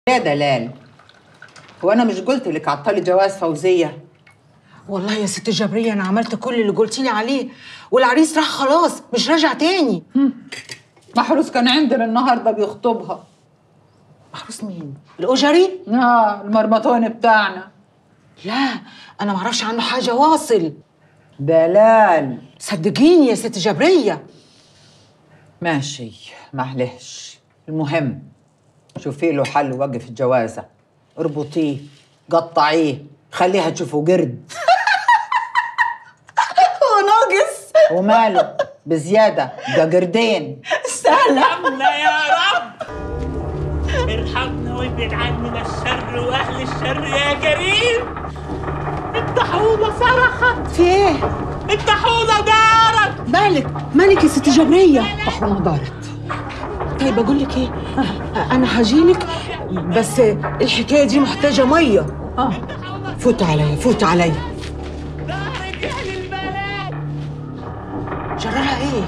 يا دلال هو انا مش قلت لك عطلي جواز فوزيه والله يا ست جبرية أنا عملت كل اللي قلتي لي عليه والعريس راح خلاص مش راجع تاني محروس كان عندنا النهارده بيخطبها محروس مين؟ الأجري؟ اه المرمطون بتاعنا لا أنا معرفش عنه حاجة واصل دلال صدقيني يا ست جبرية ماشي معلش المهم شوفي له حل وقف الجوازه اربطيه قطعيه خليها تشوفه قرد هو ناقص وماله بزياده ده قردين ارحمنا يا رب ارحمنا وابعد عننا الشر واهل الشر يا كريم الطاحونه صرخت في إيه؟ الطاحونه دارت مالك مالك يا ست جبرية طحونة دارت طيب أقول لك إيه؟ آه، أنا هجيلك بس الحكاية دي محتاجة مية آه فوت عليا فوت عليا دارت اهل البلد جرالها إيه؟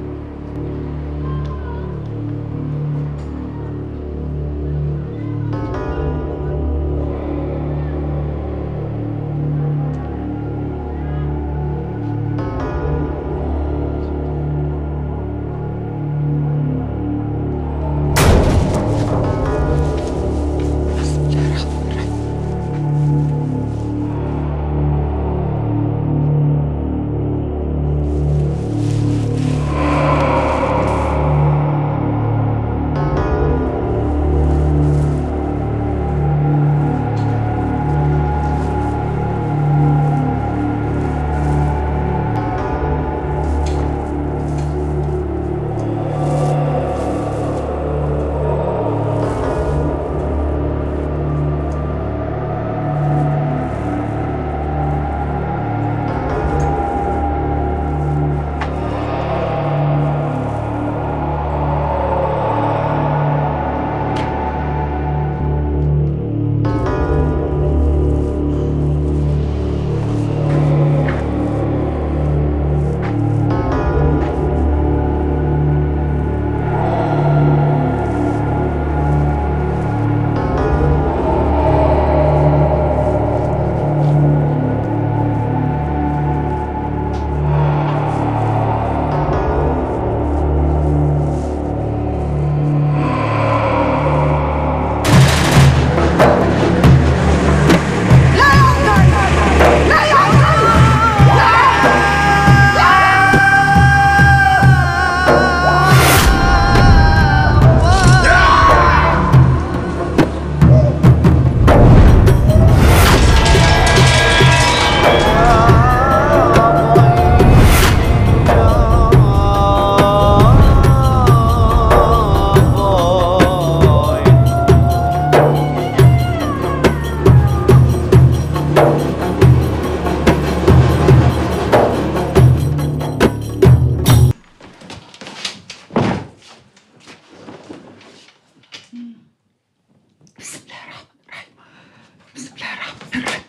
بسم الله الرحمن الرحيم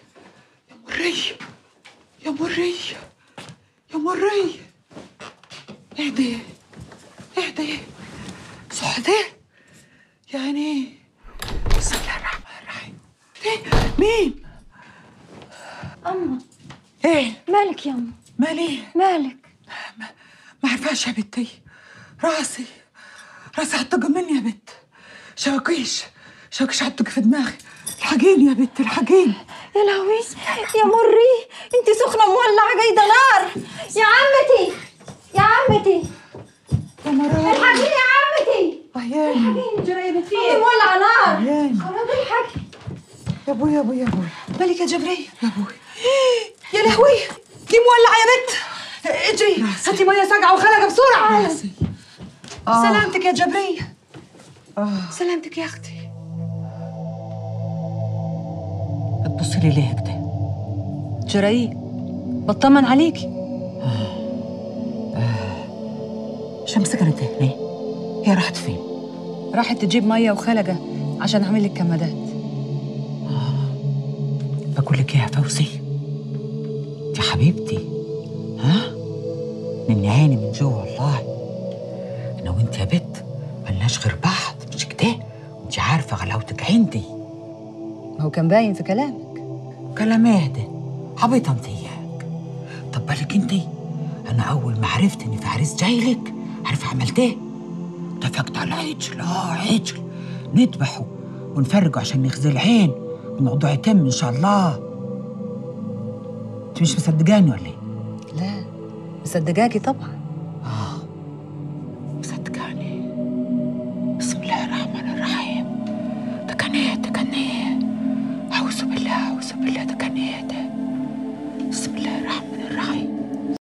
يا مري يا مري يا مري اهدي اهدي صحتي يا عيني بسم الله الرحمن الرحيم ايه مين أما ايه مالك يا أما مالي مالك ما عرفاش يا بنتي راسي راسي هتطق مني يا بنت شواكيش شواكيش هتطق في دماغي الحقيني يا بنت الحقيني يا لهوي يا مري انت سخنة مولعة جايدة نار يا عمتي يا عمتي يا مرار الحقيني يا عمتي عياني الحقيني جرى بنتي مولعة نار عياني خلاص الحقي يا ابوي يا ابوي يا ابوي مالك يا جبرية يا ابوي يا لهوي دي مولعة يا بنت اجري هاتي مية ساقعة وخلقة بسرعة راسي سلامتك يا جبرية اه سلامتك يا أختي بتبصي لي ليه كده جري بطمن عليكي شمس كانت هنا هي راحت فين راحت تجيب مية وخلقة عشان أعمل لك كمادات بقول لك ايه يا فوزي يا حبيبتي ها من عيني من جوه والله انا وانت يا بت ملناش غير بعض مش كده انت عارفه غلاوتك عندي ما هو كان باين في كلامك كلام اهدى عبيطه انت اياك طب بالك انت انا اول ما عرفت ان في عريس جاي لك عارفه عملت ايه اتفقت على عجل اه عجل نذبحه ونفرقه عشان نخزي العين الموضوع يتم ان شاء الله انت مش مصدقاني ولا ايه لا مصدقاكي طبعا